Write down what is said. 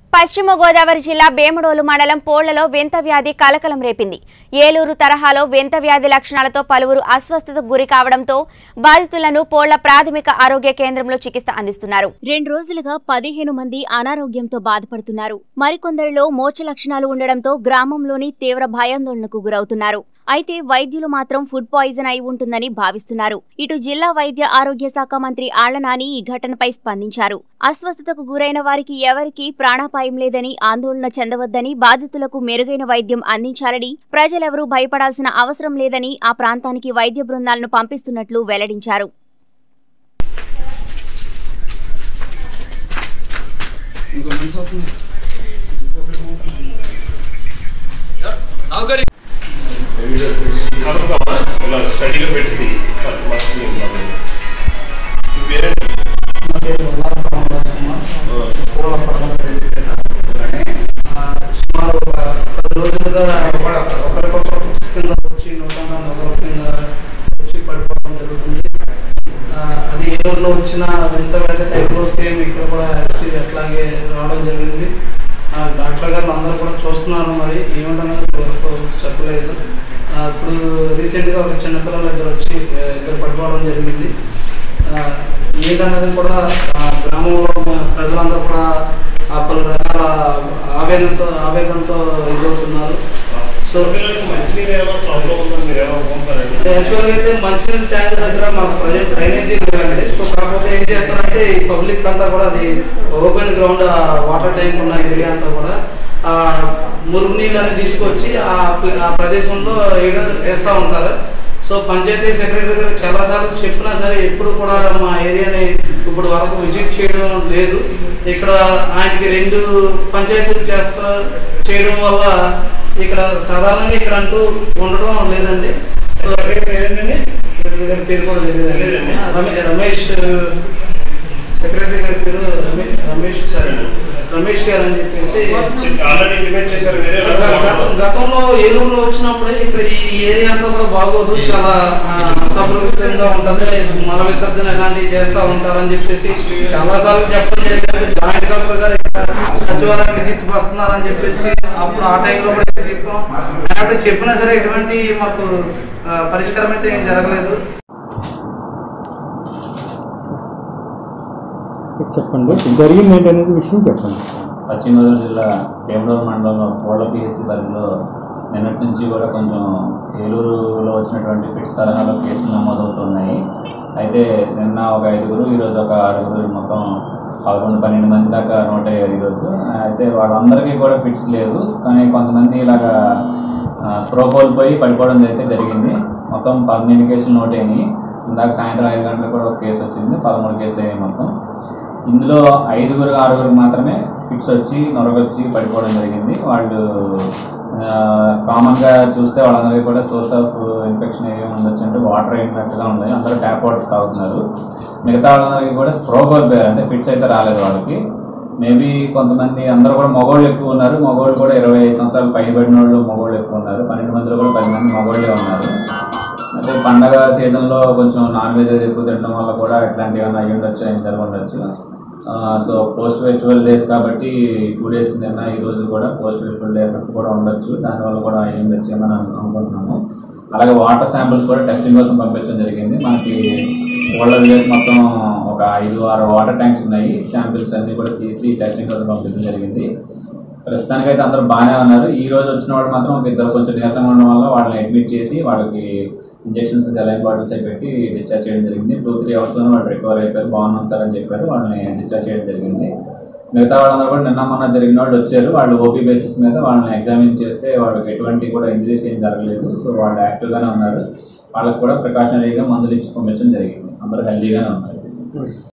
పశ్చిమ గోదావరి జిల్లా బేమడోలు మండలం పోళ్లలో వింత వ్యాధి కలకలం రేపింది ఏలూరు తరహాలో వింత వ్యాధి లక్షణాలతో పలువురు అస్వస్థతకు గురి కావడంతో బాధితులను పోళ్ల ప్రాథమిక ఆరోగ్య కేంద్రంలో చికిత్స అందిస్తున్నారు రెండు రోజులుగా పదిహేను మంది అనారోగ్యంతో బాధపడుతున్నారు మరికొందరిలో మోచ లక్షణాలు ఉండడంతో గ్రామంలోని తీవ్ర భయాందోళనకు గురవుతున్నారు అయితే వైద్యులు మాత్రం ఫుడ్ పాయిజన్ అయి ఉంటుందని భావిస్తున్నారు ఇటు జిల్లా వైద్య ఆరోగ్య శాఖ మంత్రి ఆళ్లనాని ఈ ఘటనపై స్పందించారు అస్వస్థతకు గురైన వారికి ఎవరికీ ప్రాణాపాయం లేదని ఆందోళన చెందవద్దని బాధితులకు మెరుగైన వైద్యం అందించాలని ప్రజలెవరూ భయపడాల్సిన అవసరం లేదని ఆ ప్రాంతానికి వైద్య బృందాలను పంపిస్తున్నట్లు వెల్లడించారు ఇంకో మనిషి వస్తుంది కనుకమ్మా ఇలా స్టడీగా పెట్టి మార్క్స్ పేరేంటి నా పేరు వల్లారం రామరాజమ్మ. పూల పడమల రైతుపేట. ఆ, సుమారు ఒక పది రోజులుగా ఒక- ఒకరికొకరు ఫిక్స్ కింద వచ్చి నూతన నగరం కింద వచ్చి పడిపోవడం జరుగుతుంది ఆ, అది ఏలూరులో వచ్చిన వింత వేట టైప్లో సేమ్ ఇక్కడ కూడా యాక్చువల్లీ అట్లాగే రావడం జరిగింది ఆ, డాక్టర్ గారు అందరూ కూడా చూస్తున్నారు మరి ఏమిటన్నది వరకు చెప్పలేదు ఆ, ఇప్పుడు రీసెంట్గా ఒక చిన్నపిల్లలు ఇద్దరు వచ్చి ఆ, ఇద్దరు పడిపోవడం జరిగింది ఆ, ఏంటన్నది కూడా ఆ, గ్రామంలో ఉన్న ప్రజలందరూ కూడా ఆ పలు రకాల ఆవేదనతో ఆవేదనతో ఇదవుతున్నారు సో పిల్లలకి మంచినీరు ఏమో ప్రాబ్లం ఉందని మీరు ఏమో అనుకుంటారండి యాక్చువల్గా అయితే మంచినీళ్ళ ట్యాంక్ దగ్గర మాకు ప్రజెంట్ డ్రైనేజీ లేదండి సో కాకపోతే ఏం చేస్తారంటే ఈ పబ్లిక్ అంతా కూడా అది ఓపెన్ గ్రౌండ్ వాటర్ ట్యాంక్ ఉన్న ఏరియా అంతా కూడా ఆ మురుగునీళ్ళు అనేది తీసుకొచ్చి ఆ ప్ల- ఆ ప్రదేశంలో వేయడం వేస్తూ ఉంటారు సో పంచాయతీ సెక్రటరీ గారు చాలాసార్లు చెప్పినా సరే ఎప్పుడు కూడా మా ఏరియాని ఇప్పుడు వరకు విజిట్ చేయడం లేదు ఇక్కడ ఆయనకి రెండు పంచాయతీలు చేస్తా చేయడం వల్ల ఇక్కడ సాధారణంగా ఇక్కడ అంటూ ఉండడం లేదండి సో ఏంటండి సెక్రటరీ గారి పేరు కూడా తెలియదు తెలియదండి. రమే- రమేష్ సెక్రటరీ గారి పేరు రమేష్ రమేష్ సరే. రమేష్ గారు అని చెప్పేసి ఆల్రెడీ ఇంటిమేట్ చేశారు మీరే గ- గత- గతంలో ఏలూరులో వచ్చినప్పుడే ఇక్కడ ఈ ఏరియా అంతా కూడా బాగోదు చాలా ఆ, అసౌకర్యంగా ఉంటుంది మల విసర్జన ఇలాంటివి చేస్తూ ఉంటారని చెప్పేసి చాలా సార్లు చెప్పడం జరిగింది జాయింట్ కలెక్టర్ గారు ఇక్కడ సచివాలయం విజిట్ వస్తున్నారని చెప్పేసి అప్పుడు ఆ టైంలో కూడా చెప్పాం కాబట్టి చెప్పినా సరే ఎటువంటి మాకు ఆ, పరిష్కారం అయితే ఏం జరగలేదు చెప్పండి జరిగింది ఏంటనేది విషయం చెప్పండి పశ్చిమ గోదావరి జిల్లా భీమడోర్ మండలంలో పోళ్ల పిహెచ్సి పరిధిలో నిన్నటి నుంచి కూడా కొంచెం ఏలూరులో వచ్చినటువంటి ఫిట్స్ తరహాలో కేసులు నమోదవుతున్నాయి అయితే నిన్న ఒక ఐదుగురు ఈరోజు ఒక ఆరుగురు మొత్తం పదకొండు పన్నెండు మంది దాకా నోట్ అయ్యారు ఈరోజు అయితే వాళ్ళందరికీ కూడా ఫిట్స్ లేదు కానీ కొంతమంది ఇలాగా ఆ, స్ప్రో కోల్పోయి పడిపోవడం అయితే జరిగింది మొత్తం పన్నెండు కేసులు నోట్ అయినాయి ఇందాక సాయంత్రం ఐదు గంటలకు కూడా ఒక కేసు వచ్చింది పదమూడు కేసులు అయినాయి మొత్తం ఇందులో ఐదుగురు ఆరుగురు మాత్రమే ఫిక్స్ వచ్చి నొరగొచ్చి పడిపోవడం జరిగింది వాళ్ళు కామన్గా చూస్తే వాళ్ళందరికీ కూడా సోర్స్ ఆఫ్ ఇన్ఫెక్షన్ ఏమి ఉండొచ్చు అంటే వాటర్ అయినట్టుగా ఉంది అందరూ ట్యాప్ వాటర్ తాగుతున్నారు మిగతా వాళ్ళందరికీ కూడా స్ప్రోగోల్ అంటే ఫిట్స్ అయితే రాలేదు వాళ్ళకి మేబీ కొంతమంది అందరూ కూడా మగవాళ్ళు ఎక్కువ ఉన్నారు మగవాళ్ళు కూడా ఇరవై ఐదు సంవత్సరాలు పైబడిన వాళ్ళు మగవాళ్ళు ఎక్కువ ఉన్నారు పన్నెండు మందిలో కూడా పది మంది మగవాళ్ళే ఉన్నారు అంటే పండగ సీజన్లో కొంచెం నాన్ వెజ్ అది ఎక్కువ తినడం వల్ల కూడా ఇట్లాంటివి ఏమైనా అయ్యి ఉండొచ్చు ఏం జరిగి ఉండొచ్చు ఆ, సో పోస్ట్ ఫెస్టివల్ డేస్ కాబట్టి టూ డేస్ నిన్న ఈ రోజు కూడా పోస్ట్ ఫెస్టివల్ డే ఎఫెక్ట్ కూడా ఉండొచ్చు దానివల్ల కూడా అయ్యి ఉండొచ్చు ఏమని అను- అనుకుంటున్నాము అలాగే వాటర్ శాంపిల్స్ కూడా టెస్టింగ్ కోసం పంపించడం జరిగింది మనకి ఓల్డ్ విలేజ్ మొత్తం ఒక ఐదు ఆరు వాటర్ ట్యాంక్స్ ఉన్నాయి శాంపిల్స్ అన్ని కూడా తీసి టెస్టింగ్ కోసం పంపించడం జరిగింది ప్రస్తుతానికి అయితే అందరూ బాగానే ఉన్నారు ఈ రోజు వచ్చిన వాళ్ళు మాత్రం ఒక ఇద్దరు కొంచెం నీరసంగా ఉండడం వల్ల వాళ్ళని అడ్మిట్ చేసి వాళ్ళకి ఇంజెక్షన్స్ సెలైన్ బాటిల్స్ అయి పెట్టి డిశ్చార్జ్ చేయడం జరిగింది టూ త్రీ అవర్స్లోనే వాళ్ళు రికవర్ అయిపోయారు బాగున్నాం సార్ అని చెప్పారు వాళ్ళని డిశ్చార్జ్ చేయడం జరిగింది మిగతా వాళ్ళందరూ కూడా నిన్న మొన్న జరిగిన వాళ్ళు వచ్చారు వాళ్ళు ఓపీ బేసిస్ మీద వాళ్ళని ఎగ్జామిన్ చేస్తే వాళ్ళకి ఎటువంటి కూడా ఇంజరీస్ ఏం జరగలేదు సో వాళ్ళు యాక్టివ్గానే ఉన్నారు వాళ్ళకి కూడా ప్రికాషనరీగా మందులు ఇచ్చి పంపించడం జరిగింది అందరూ హెల్దీగానే ఉన్నారు